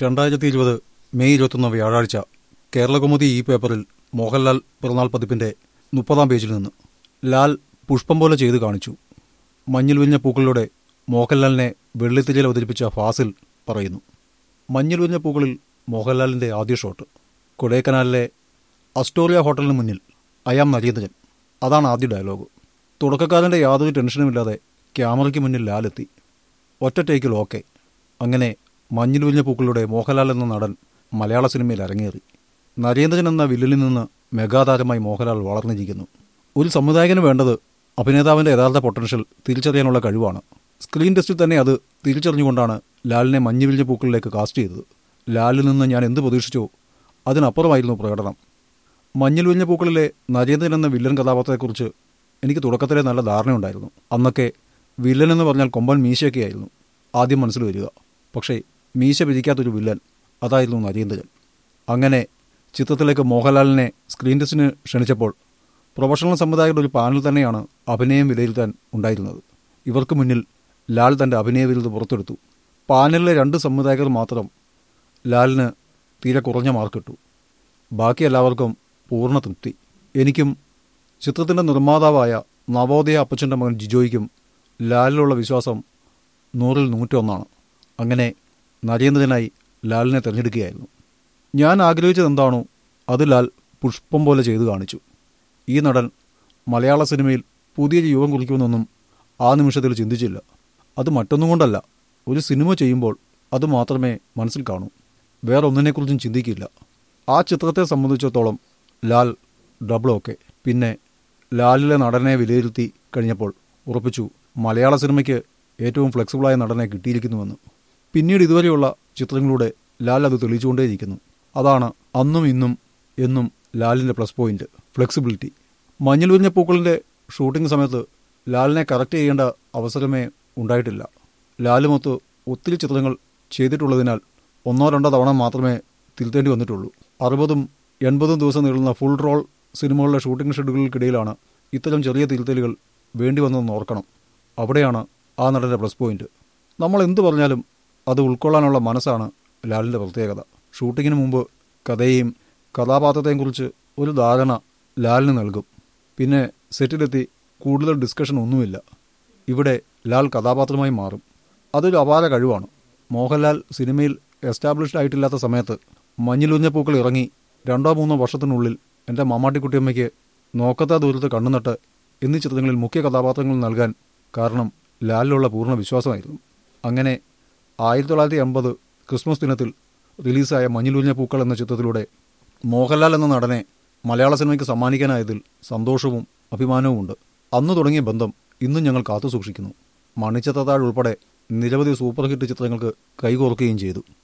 രണ്ടായിരത്തി ഇരുപത് മെയ് ഇരുപത്തൊന്ന് വ്യാഴാഴ്ച കേരളകൗമുദി ഈ പേപ്പറിൽ മോഹൻലാൽ പിറന്നാൾ പതിപ്പിന്റെ മുപ്പതാം പേജിൽ നിന്ന് ലാൽ പുഷ്പം പോലെ ചെയ്തു കാണിച്ചു മഞ്ഞിൽ വിരിഞ്ഞ പൂക്കളിലൂടെ മോഹൻലാലിനെ വെള്ളിത്തിരിയിൽ അവതരിപ്പിച്ച ഫാസിൽ പറയുന്നു മഞ്ഞിൽ വിരിഞ്ഞ പൂക്കളിൽ മോഹൻലാലിന്റെ ആദ്യ ഷോട്ട് കൊടൈക്കനാലിലെ അസ്റ്റോറിയ ഹോട്ടലിന് മുന്നിൽ അയാം നരേന്ദ്രൻ അതാണ് ആദ്യ ഡയലോഗ് തുടക്കക്കാരന്റെ യാതൊരു ടെൻഷനുമില്ലാതെ ക്യാമറയ്ക്ക് മുന്നിൽ ലാലെത്തി ഒറ്റ ടേക്കിൽ ഓക്കെ അങ്ങനെ മഞ്ഞിൽ വിരിഞ്ഞ പൂക്കളിലൂടെ മോഹൻലാൽ എന്ന നടൻ മലയാള സിനിമയിൽ അരങ്ങേറി നരേന്ദ്രൻ എന്ന വില്ലനിൽ നിന്ന് മെഗാതാരമായി മോഹൻലാൽ വളർന്നിരിക്കുന്നു ഒരു സംവിധായകന് വേണ്ടത് അഭിനേതാവിന്റെ യഥാർത്ഥ പൊട്ടൻഷ്യൽ തിരിച്ചറിയാനുള്ള കഴിവാണ് സ്ക്രീൻ ടെസ്റ്റിൽ തന്നെ അത് തിരിച്ചറിഞ്ഞുകൊണ്ടാണ് ലാലിനെ മഞ്ഞു വിരിഞ്ഞ പൂക്കളിലേക്ക് കാസ്റ്റ് ചെയ്തത് ലാലിൽ നിന്ന് ഞാൻ എന്ത് പ്രതീക്ഷിച്ചോ അതിനപ്പുറമായിരുന്നു പ്രകടനം മഞ്ഞിൽ വിരിഞ്ഞ പൂക്കളിലെ നരേന്ദ്രൻ എന്ന വില്ലൻ കഥാപാത്രത്തെക്കുറിച്ച് എനിക്ക് തുടക്കത്തിലെ നല്ല ധാരണയുണ്ടായിരുന്നു അന്നൊക്കെ വില്ലൻ എന്ന് പറഞ്ഞാൽ കൊമ്പൻ മീശയൊക്കെയായിരുന്നു ആദ്യം മനസ്സിൽ വരിക പക്ഷേ മീശ പിരിക്കാത്തൊരു വില്ലൻ അതായിരുന്നു നരേന്ദ്രൻ അങ്ങനെ ചിത്രത്തിലേക്ക് മോഹൻലാലിനെ സ്ക്രീൻ ടെസ്റ്റിന് ക്ഷണിച്ചപ്പോൾ പ്രൊഫഷണൽ സംവിധായകരുടെ ഒരു പാനൽ തന്നെയാണ് അഭിനയം വിലയിരുത്താൻ ഉണ്ടായിരുന്നത് ഇവർക്ക് മുന്നിൽ ലാൽ തന്റെ അഭിനയ വിരുദ്ധ പുറത്തെടുത്തു പാനലിലെ രണ്ട് സംവിധായകർ മാത്രം ലാലിന് തീരെ കുറഞ്ഞ മാർക്കിട്ടു ബാക്കി എല്ലാവർക്കും പൂർണ്ണ തൃപ്തി എനിക്കും ചിത്രത്തിന്റെ നിർമ്മാതാവായ നവോദയ അപ്പച്ചൻ്റെ മകൻ ജിജോയ്ക്കും ലാലിലുള്ള വിശ്വാസം നൂറിൽ നൂറ്റൊന്നാണ് അങ്ങനെ നരേന്ദ്രനായി ലാലിനെ തിരഞ്ഞെടുക്കുകയായിരുന്നു ഞാൻ ആഗ്രഹിച്ചത് എന്താണോ അത് ലാൽ പുഷ്പം പോലെ ചെയ്തു കാണിച്ചു ഈ നടൻ മലയാള സിനിമയിൽ പുതിയൊരു യുഗം കുറിക്കുമെന്നൊന്നും ആ നിമിഷത്തിൽ ചിന്തിച്ചില്ല അത് മറ്റൊന്നും കൊണ്ടല്ല ഒരു സിനിമ ചെയ്യുമ്പോൾ അത് മാത്രമേ മനസ്സിൽ കാണൂ വേറെ ഒന്നിനെക്കുറിച്ചും ചിന്തിക്കില്ല ആ ചിത്രത്തെ സംബന്ധിച്ചിടത്തോളം ലാൽ ഡബിൾ ഓക്കെ പിന്നെ ലാലിലെ നടനെ വിലയിരുത്തി കഴിഞ്ഞപ്പോൾ ഉറപ്പിച്ചു മലയാള സിനിമയ്ക്ക് ഏറ്റവും ഫ്ലെക്സിബിളായ നടനെ കിട്ടിയിരിക്കുന്നുവെന്ന് പിന്നീട് ഇതുവരെയുള്ള ചിത്രങ്ങളിലൂടെ ലാൽ അത് തെളിയിച്ചുകൊണ്ടേയിരിക്കുന്നു അതാണ് അന്നും ഇന്നും എന്നും ലാലിൻ്റെ പ്ലസ് പോയിന്റ് ഫ്ലെക്സിബിലിറ്റി മഞ്ഞിൽ വിരിഞ്ഞ പൂക്കളിൻ്റെ ഷൂട്ടിംഗ് സമയത്ത് ലാലിനെ കറക്റ്റ് ചെയ്യേണ്ട അവസരമേ ഉണ്ടായിട്ടില്ല ലാലുമൊത്ത് ഒത്തിരി ചിത്രങ്ങൾ ചെയ്തിട്ടുള്ളതിനാൽ ഒന്നോ രണ്ടോ തവണ മാത്രമേ തിരുത്തേണ്ടി വന്നിട്ടുള്ളൂ അറുപതും എൺപതും ദിവസം നീളുന്ന ഫുൾ റോൾ സിനിമകളുടെ ഷൂട്ടിംഗ് ഷെഡ്യൂളുകൾക്കിടയിലാണ് ഇത്തരം ചെറിയ തിരുത്തലുകൾ വേണ്ടി വന്നതെന്ന് ഓർക്കണം അവിടെയാണ് ആ നടൻ്റെ പ്ലസ് പോയിന്റ് നമ്മൾ എന്തു പറഞ്ഞാലും അത് ഉൾക്കൊള്ളാനുള്ള മനസ്സാണ് ലാലിൻ്റെ പ്രത്യേകത ഷൂട്ടിങ്ങിന് മുമ്പ് കഥയെയും കഥാപാത്രത്തെയും കുറിച്ച് ഒരു ധാരണ ലാലിന് നൽകും പിന്നെ സെറ്റിലെത്തി കൂടുതൽ ഡിസ്കഷൻ ഒന്നുമില്ല ഇവിടെ ലാൽ കഥാപാത്രമായി മാറും അതൊരു അപാര കഴിവാണ് മോഹൻലാൽ സിനിമയിൽ എസ്റ്റാബ്ലിഷ്ഡ് ആയിട്ടില്ലാത്ത സമയത്ത് മഞ്ഞിലുഞ്ഞ പൂക്കൾ ഇറങ്ങി രണ്ടോ മൂന്നോ വർഷത്തിനുള്ളിൽ എൻ്റെ മമ്മാട്ടിക്കുട്ടിയമ്മയ്ക്ക് നോക്കത്താ ദൂരത്ത് കണ്ണുനട്ട് എന്നീ ചിത്രങ്ങളിൽ മുഖ്യ കഥാപാത്രങ്ങൾ നൽകാൻ കാരണം ലാലിലുള്ള പൂർണ്ണ വിശ്വാസമായിരുന്നു അങ്ങനെ ആയിരത്തി തൊള്ളായിരത്തി എൺപത് ക്രിസ്മസ് ദിനത്തിൽ റിലീസായ മഞ്ഞിലുഞ്ഞ പൂക്കൾ എന്ന ചിത്രത്തിലൂടെ മോഹൻലാൽ എന്ന നടനെ മലയാള സിനിമയ്ക്ക് സമ്മാനിക്കാനായതിൽ സന്തോഷവും അഭിമാനവുമുണ്ട് അന്ന് തുടങ്ങിയ ബന്ധം ഇന്നും ഞങ്ങൾ കാത്തുസൂക്ഷിക്കുന്നു മണിച്ചത്താഴ് ഉൾപ്പെടെ നിരവധി സൂപ്പർ ഹിറ്റ് ചിത്രങ്ങൾക്ക് കൈകോർക്കുകയും ചെയ്തു